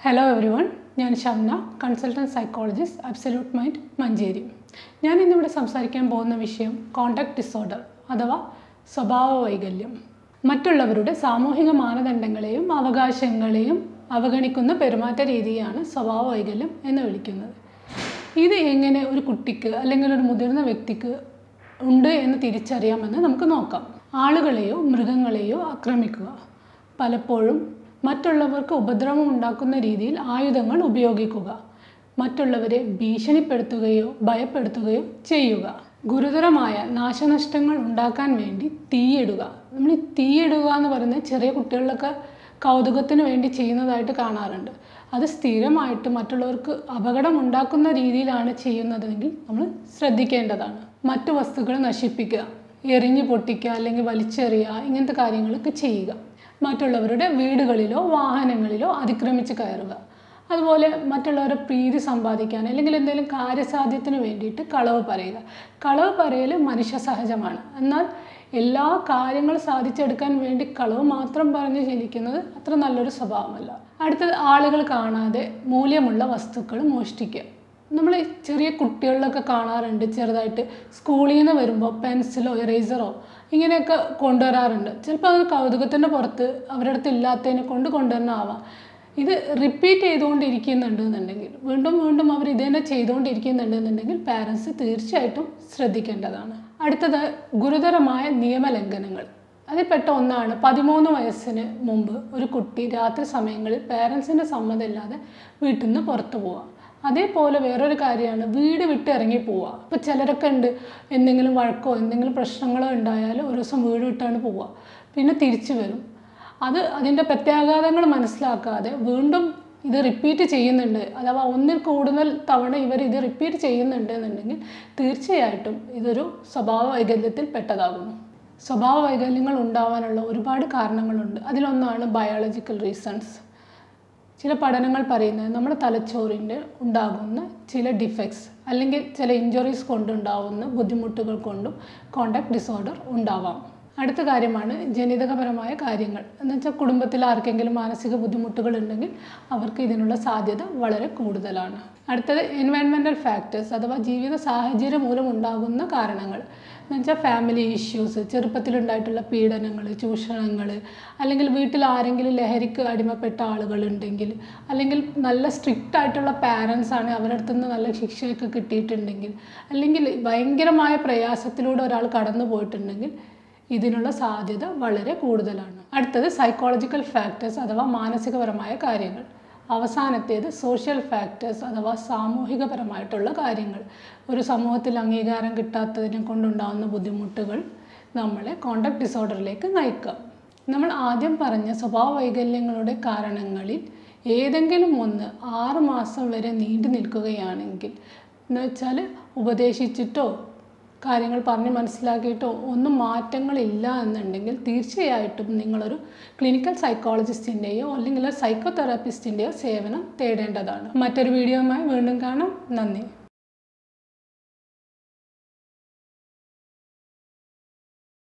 hello everyone ഞാൻ Shamna consultant psychologist absolute mind Manjeri ഞാൻ ഇന്നിവിടെ സംസാരിക്കാൻ പോകുന്ന വിഷയം കോണ്ടാക്ട് ഡിസോർഡർ അഥവാ സ്വഭാവ വൈകല്യം മറ്റുള്ളവരുടെ സാമൂഹിക മാനദണ്ഡങ്ങളെയും അവകാശങ്ങളെയും അവഗണിക്കുന്ന പെരുമാറ്റ രീതിയാണ് സ്വഭാവ വൈകല്യം എന്ന് വിളിക്കുന്നത് ഇത് എങ്ങനെ ഒരു കുട്ടിക്ക് അല്ലെങ്കിൽ ഒരു മുതിർന്ന വ്യക്തിക്ക് ഉണ്ട് എന്ന് തിരിച്ചറിയാമെന്ന് നമുക്ക് നോക്കാം ആളുകളെയോ മൃഗങ്ങളെയോ ആക്രമിക്കുക പലപ്പോഴും മറ്റുള്ളവർക്ക് ഉപദ്രവം ഉണ്ടാക്കുന്ന രീതിയിൽ ആയുധങ്ങൾ ഉപയോഗിക്കുക മറ്റുള്ളവരെ ഭീഷണിപ്പെടുത്തുകയോ ഭയപ്പെടുത്തുകയോ ചെയ്യുക ഗുരുതരമായ നാശനഷ്ടങ്ങൾ ഉണ്ടാക്കാൻ വേണ്ടി തീയിടുക നമ്മൾ ഈ തീയിടുക എന്ന് പറയുന്നത് ചെറിയ കുട്ടികളിലൊക്കെ കൗതുകത്തിന് വേണ്ടി ചെയ്യുന്നതായിട്ട് കാണാറുണ്ട് അത് സ്ഥിരമായിട്ട് മറ്റുള്ളവർക്ക് അപകടം ഉണ്ടാക്കുന്ന രീതിയിലാണ് ചെയ്യുന്നതെങ്കിൽ നമ്മൾ ശ്രദ്ധിക്കേണ്ടതാണ് മറ്റു വസ്തുക്കൾ നശിപ്പിക്കുക എറിഞ്ഞു പൊട്ടിക്കുക അല്ലെങ്കിൽ വലിച്ചെറിയുക ഇങ്ങനത്തെ കാര്യങ്ങളൊക്കെ ചെയ്യുക മറ്റുള്ളവരുടെ വീടുകളിലോ വാഹനങ്ങളിലോ അതിക്രമിച്ച് കയറുക അതുപോലെ മറ്റുള്ളവരുടെ പ്രീതി സമ്പാദിക്കാൻ അല്ലെങ്കിൽ എന്തെങ്കിലും കാര്യസാധ്യത്തിന് വേണ്ടിയിട്ട് കളവ് പറയുക കളവ് പറയൽ മനുഷ്യ സഹജമാണ് എന്നാൽ എല്ലാ കാര്യങ്ങളും സാധിച്ചെടുക്കാൻ വേണ്ടി കളവ് മാത്രം പറഞ്ഞ് ശീലിക്കുന്നത് അത്ര നല്ലൊരു സ്വഭാവമല്ല അടുത്തത് ആളുകൾ കാണാതെ മൂല്യമുള്ള വസ്തുക്കൾ മോഷ്ടിക്കുക നമ്മൾ ചെറിയ കുട്ടികളിലൊക്കെ കാണാറുണ്ട് ചെറുതായിട്ട് സ്കൂളിൽ നിന്ന് വരുമ്പോൾ പെൻസിലോ ഇറേസറോ ഇങ്ങനെയൊക്കെ കൊണ്ടുവരാറുണ്ട് ചിലപ്പോൾ അത് കൗതുകത്തിൻ്റെ പുറത്ത് അവരുടെ അടുത്ത് ഇല്ലാത്തതിനെ കൊണ്ട് കൊണ്ടുവരണമാവാം ഇത് റിപ്പീറ്റ് ചെയ്തുകൊണ്ടിരിക്കുന്നുണ്ട് എന്നുണ്ടെങ്കിൽ വീണ്ടും വീണ്ടും അവർ ഇത് തന്നെ ചെയ്തുകൊണ്ടിരിക്കുന്നുണ്ട് എന്നുണ്ടെങ്കിൽ പാരൻസ് തീർച്ചയായിട്ടും ശ്രദ്ധിക്കേണ്ടതാണ് അടുത്തത് ഗുരുതരമായ നിയമലംഘനങ്ങൾ അതിൽപ്പെട്ട ഒന്നാണ് പതിമൂന്ന് വയസ്സിന് മുമ്പ് ഒരു കുട്ടി രാത്രി സമയങ്ങളിൽ പാരൻസിൻ്റെ സമ്മതമില്ലാതെ വീട്ടിൽ നിന്ന് പുറത്തു പോവുക അതേപോലെ വേറൊരു കാര്യമാണ് വീട് വിട്ട് ഇറങ്ങി പോവുക ഇപ്പോൾ ചിലരൊക്കെ ഉണ്ട് എന്തെങ്കിലും വഴക്കോ എന്തെങ്കിലും പ്രശ്നങ്ങളോ ഉണ്ടായാൽ ഒരു ദിവസം വീട് വിട്ടാണ് പോവുക പിന്നെ തിരിച്ചു വരും അത് അതിൻ്റെ പ്രത്യാഘാതങ്ങൾ മനസ്സിലാക്കാതെ വീണ്ടും ഇത് റിപ്പീറ്റ് ചെയ്യുന്നുണ്ട് അഥവാ ഒന്നിൽ കൂടുതൽ തവണ ഇവർ ഇത് റിപ്പീറ്റ് ചെയ്യുന്നുണ്ട് എന്നുണ്ടെങ്കിൽ തീർച്ചയായിട്ടും ഇതൊരു സ്വഭാവ വൈകല്യത്തിൽ പെട്ടതാകുന്നു സ്വഭാവ വൈകല്യങ്ങൾ ഉണ്ടാവാനുള്ള ഒരുപാട് കാരണങ്ങളുണ്ട് അതിലൊന്നാണ് ബയോളജിക്കൽ റീസൺസ് ചില പഠനങ്ങൾ പറയുന്നത് നമ്മുടെ തലച്ചോറിൻ്റെ ഉണ്ടാകുന്ന ചില ഡിഫക്ട്സ് അല്ലെങ്കിൽ ചില ഇഞ്ചുറീസ് കൊണ്ടുണ്ടാവുന്ന ബുദ്ധിമുട്ടുകൾ കൊണ്ടും കോണ്ടാക്ട് ഡിസോർഡർ ഉണ്ടാവാം അടുത്ത കാര്യമാണ് ജനിതകപരമായ കാര്യങ്ങൾ എന്ന് വെച്ചാൽ കുടുംബത്തിൽ ആർക്കെങ്കിലും മാനസിക ബുദ്ധിമുട്ടുകൾ ഉണ്ടെങ്കിൽ അവർക്ക് ഇതിനുള്ള സാധ്യത വളരെ കൂടുതലാണ് അടുത്തത് എൻവയൺമെൻറ്റൽ ഫാക്ടേഴ്സ് അഥവാ ജീവിത സാഹചര്യം മൂലം ഉണ്ടാകുന്ന കാരണങ്ങൾ എന്ന് വെച്ചാൽ ഫാമിലി ഇഷ്യൂസ് ചെറുപ്പത്തിലുണ്ടായിട്ടുള്ള പീഡനങ്ങൾ ചൂഷണങ്ങൾ അല്ലെങ്കിൽ വീട്ടിൽ ആരെങ്കിലും ലഹരിക്ക് അടിമപ്പെട്ട ആളുകളുണ്ടെങ്കിൽ അല്ലെങ്കിൽ നല്ല സ്ട്രിക്റ്റ് ആയിട്ടുള്ള പാരൻസ് ആണ് അവരുടെ അടുത്ത് നിന്ന് നല്ല ശിക്ഷയൊക്കെ കിട്ടിയിട്ടുണ്ടെങ്കിൽ അല്ലെങ്കിൽ ഭയങ്കരമായ പ്രയാസത്തിലൂടെ ഒരാൾ കടന്നു പോയിട്ടുണ്ടെങ്കിൽ ഇതിനുള്ള സാധ്യത വളരെ കൂടുതലാണ് അടുത്തത് സൈക്കോളജിക്കൽ ഫാക്ടേഴ്സ് അഥവാ മാനസികപരമായ കാര്യങ്ങൾ അവസാനത്തേത് സോഷ്യൽ ഫാക്ടേഴ്സ് അഥവാ സാമൂഹികപരമായിട്ടുള്ള കാര്യങ്ങൾ ഒരു സമൂഹത്തിൽ അംഗീകാരം കിട്ടാത്തതിനെ കൊണ്ടുണ്ടാകുന്ന ബുദ്ധിമുട്ടുകൾ നമ്മളെ കോണ്ടാക്ട് ഡിസോർഡറിലേക്ക് നയിക്കാം നമ്മൾ ആദ്യം പറഞ്ഞ സ്വഭാവ വൈകല്യങ്ങളുടെ കാരണങ്ങളിൽ ഏതെങ്കിലും ഒന്ന് ആറ് മാസം വരെ നീണ്ടു നിൽക്കുകയാണെങ്കിൽ എന്ന് വെച്ചാൽ ഉപദേശിച്ചിട്ടോ കാര്യങ്ങൾ പറഞ്ഞ് മനസ്സിലാക്കിയിട്ടോ ഒന്നും മാറ്റങ്ങളില്ല എന്നുണ്ടെങ്കിൽ തീർച്ചയായിട്ടും നിങ്ങളൊരു ക്ലിനിക്കൽ സൈക്കോളജിസ്റ്റിൻ്റെയോ അല്ലെങ്കിൽ ഒരു സൈക്കോ തെറാപ്പിസ്റ്റിൻ്റെയോ സേവനം തേടേണ്ടതാണ് മറ്റൊരു വീഡിയോയുമായി വീണ്ടും കാണാം നന്ദി